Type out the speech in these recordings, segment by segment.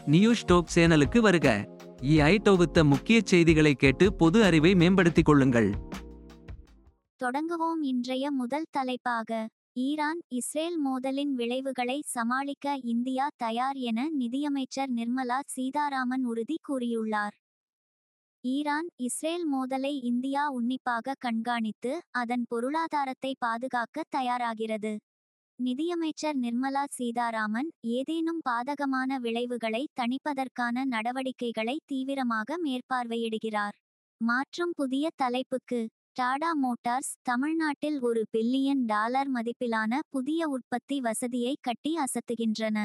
news dope சேனலுக்கு வருக EI தொகுத்த முக்கிய செய்திகளை கேட்டு பொது அறிவை மேம்படுத்திக் கொள்ளுங்கள் தொடங்குவோம் இன்றைய முதல் தலைப்பாக ஈரான் இஸ்ரேல் மோதலின் விளைவுகளை சமாளிக்க இந்தியா தயார் என நிதியமைச்சர் நிர்மலா சீதாராமன் உறுதி கூறியுள்ளார் ஈரான் இஸ்ரேல் மோதலை இந்தியா உன்னிப்பாக கண்காணித்து அதன் பொருளாதாரத்தை பாதுகாக்க தயாராகிறது நிதியமைச்சர் நிர்மலா சீதாராமன் ஏதேனும் பாதகமான விளைவுகளை தணிப்பதற்கான நடவடிக்கைகளை தீவிரமாக மேற்பார்வையிடுகிறார் மாற்றும் புதிய தலைப்புக்கு டாடா மோட்டார்ஸ் தமிழ்நாட்டில் ஒரு பில்லியன் டாலர் மதிப்பிலான புதிய உற்பத்தி வசதியை கட்டி அசத்துகின்றன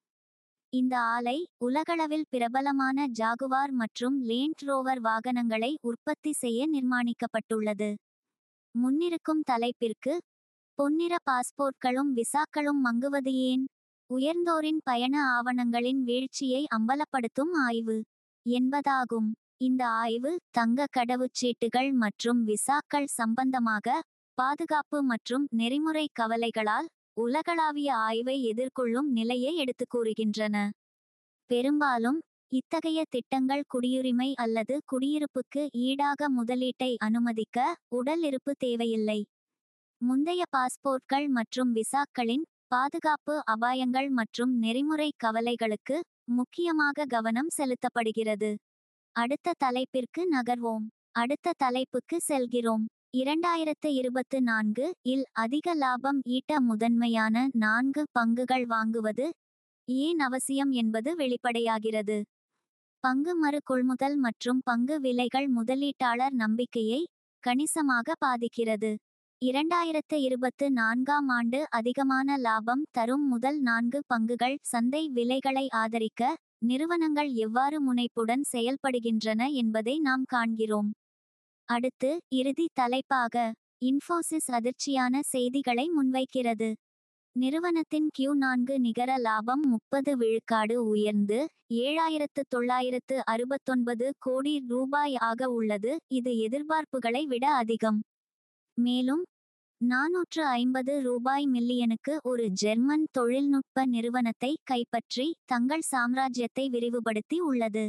இந்த ஆலை உலகளவில் பிரபலமான ஜாகுவார் மற்றும் லேண்ட் ரோவர் வாகனங்களை உற்பத்தி செய்ய நிர்மாணிக்கப்பட்டுள்ளது முன்னிருக்கும் தலைப்பிற்கு பொன்னிற பாஸ்போர்ட்களும் விசாக்களும் மங்குவது ஏன் உயர்ந்தோரின் பயண ஆவணங்களின் வீழ்ச்சியை அம்பலப்படுத்தும் ஆய்வு என்பதாகும் இந்த ஆய்வு தங்க கடவுச்சீட்டுகள் மற்றும் விசாக்கள் சம்பந்தமாக பாதுகாப்பு மற்றும் நெறிமுறை கவலைகளால் உலகளாவிய ஆய்வை எதிர்கொள்ளும் நிலையை எடுத்துக் கூறுகின்றன பெரும்பாலும் இத்தகைய திட்டங்கள் குடியுரிமை அல்லது குடியிருப்புக்கு ஈடாக முதலீட்டை அனுமதிக்க உடல் இருப்பு தேவையில்லை முந்தைய பாஸ்போர்ட்கள் மற்றும் விசாக்களின் பாதுகாப்பு அபாயங்கள் மற்றும் நெறிமுறை கவலைகளுக்கு முக்கியமாக கவனம் செலுத்தப்படுகிறது அடுத்த தலைப்பிற்கு நகர்வோம் அடுத்த தலைப்புக்கு செல்கிறோம் இரண்டாயிரத்து இருபத்து நான்கு இல் அதிக லாபம் ஈட்ட முதன்மையான நான்கு பங்குகள் வாங்குவது ஏன் அவசியம் என்பது வெளிப்படையாகிறது பங்கு மறு கொள்முதல் மற்றும் பங்கு விலைகள் முதலீட்டாளர் நம்பிக்கையை கணிசமாக பாதிக்கிறது இரண்டாயிரத்து இருபத்து நான்காம் ஆண்டு அதிகமான லாபம் தரும் முதல் நான்கு பங்குகள் சந்தை விலைகளை ஆதரிக்க நிறுவனங்கள் எவ்வாறு முனைப்புடன் செயல்படுகின்றன என்பதை நாம் காண்கிறோம் அடுத்து இறுதி தலைப்பாக இன்ஃபோசிஸ் அதிர்ச்சியான செய்திகளை முன்வைக்கிறது நிறுவனத்தின் கியூ நான்கு நிகர லாபம் முப்பது விழுக்காடு உயர்ந்து ஏழாயிரத்து தொள்ளாயிரத்து அறுபத்தொன்பது கோடி ரூபாய் ஆக உள்ளது இது எதிர்பார்ப்புகளை விட அதிகம் மேலும் நாநூற்று ஐம்பது ரூபாய் மில்லியனுக்கு ஒரு ஜெர்மன் தொழில்நுட்ப நிறுவனத்தை கைப்பற்றி தங்கள் சாம்ராஜ்யத்தை விரிவுபடுத்தி உள்ளது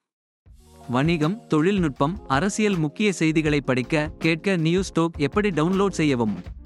வணிகம் தொழில்நுட்பம் அரசியல் முக்கிய செய்திகளை படிக்க கேட்க நியூஸ் டோப் எப்படி டவுன்லோட் செய்யவும்